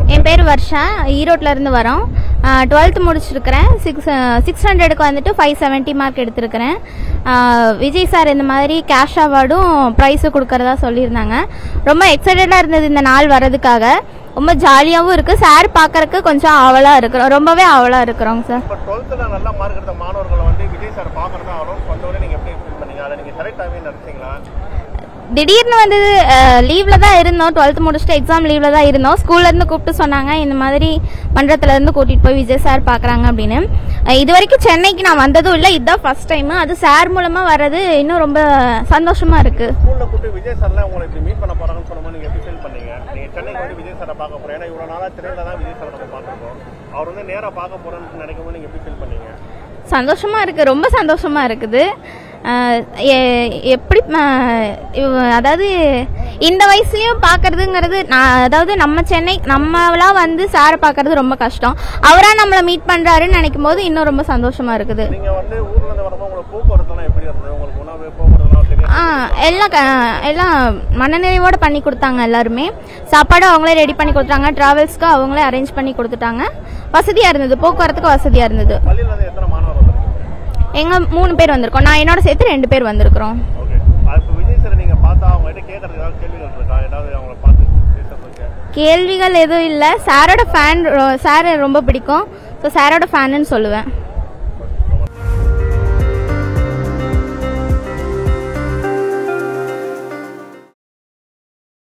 என் பேர் வர்ஷா ஈரோட்ல இருந்து வரோம் டுவெல்த் முடிச்சிருக்கிறேன் சிக்ஸ் சிக்ஸ் ஹண்ட்ரடுக்கு வந்துட்டு ஃபைவ் செவன்ட்டி மார்க் எடுத்திருக்கிறேன் ஆஹ் விஜய் சார் இந்த மாதிரி கேஷ் அவார்டும் ப்ரைஸும் கொடுக்கறதா சொல்லியிருந்தாங்க ரொம்ப எக்ஸைட்டடாக இருந்தது இந்த நாள் வர்றதுக்காக ரொம்ப ஜாலியாகவும் இருக்குது சார் பார்க்கறக்கு கொஞ்சம் ஆவலாக இருக்கிறோம் ரொம்பவே ஆவலாக இருக்கிறோங்க சார் இப்போ டுவெல்த்தில் நல்ல மார்க் எடுத்த மாணவர்களை வந்து விஜய் சார் பார்க்கறதா அனௌன்ஸ் பண்ணோடனே நீங்கள் எப்படி ஃபீல் பண்ணீங்க அதை நீங்கள் செலக்ட் ஆகவே நினச்சிங்களா திடீர்னு வந்து லீவ்ல தான் இருந்தோம் டுவெல்த் முடிச்சுட்டு எக்ஸாம் லீவ்ல தான் இருந்தோம் ஸ்கூல்ல இருந்து கூப்பிட்டு சொன்னாங்க இந்த மாதிரி மன்றத்துல இருந்து கூட்டிட்டு போய் விஜய் சார் பாக்குறாங்க அப்படின்னு அஹ் இது வரைக்கும் சென்னைக்கு நான் வந்ததும் இல்லை இதுதான் ஃபர்ஸ்ட் டைம் அது சார் மூலமா வர்றது இன்னும் ரொம்ப சந்தோஷமா இருக்கு ஸ்கூலில் கூப்பிட்டு விஜய் சார்லாம் உங்களை இப்படி மீட் பண்ண போகிறாங்கன்னு சொல்லும்போது நீங்கள் எப்படி ஃபீல் பண்ணீங்க நீங்கள் சென்னைக்கு வந்து விஜய் சாரை பார்க்க போகிறோம் ஏன்னா இவ்வளோ நாளாக திரையில தான் விஜய் சாரை நம்ம பார்த்துருக்கோம் அவர் வந்து நேராக பார்க்க போகிறோன்னு நினைக்கும் போது நீங்கள் எப்படி ஃபீல் பண்ணீங்க சந்தோஷமா இருக்கு ரொம்ப சந்தோஷமா இருக்குது அஹ் எ- எப்படி அஹ் இவ- அதாவது இந்த வயசுலயும் பாக்குறதுங்கிறது நான் அதாவது நம்ம சென்னை நம்மளா வந்து சாரை பார்க்கறது ரொம்ப கஷ்டம் அவரா நம்மளை மீட் பண்றாருன்னு நினைக்கும் போது இன்னும் ரொம்ப சந்தோஷமா இருக்குது நீங்கள் வந்து ஊர்ல இருந்து வரும்போது உங்களுக்கு போக்குவரத்துலாம் எப்படி இருந்தது உங்களுக்கு உணவு போக்குவரத்துலாம் தெரியும் ஆ எல்லாம் க- எல்லாம் மனநிறைவோட பண்ணி கொடுத்தாங்க எல்லாருமே சாப்பாடு அவங்களே ரெடி பண்ணி கொடுத்தாங்க டிராவல்ஸ்க்கு அவங்களே அரேஞ்ச் பண்ணி கொடுத்துட்டாங்க வசதியா இருந்தது போக்குவரத்துக்கு வசதியா இருந்தது பள்ளியில் இருந்து எத்தனை மாணவர் வந்திருக்கு எங்க மூணு பேர் வந்திருக்கோம் நான் என்னோட சேர்த்து ரெண்டு பேர் வந்திருக்கிறோம் ஓகே இப்போ விஜய் சார் நீங்கள் பார்த்தா அவங்ககிட்ட கேட்கறதுக்கு ஏதாவது கேள்விகள் இருக்கா ஏதாவது அவங்கள பார்த்து பேசுறதுக்கு கேள்விகள் எதுவும் இல்லை சாரோட ஃபேன் சார் ரொம்ப பிடிக்கும் ஸோ சாரோட ஃபேனுன்னு சொல்லுவேன்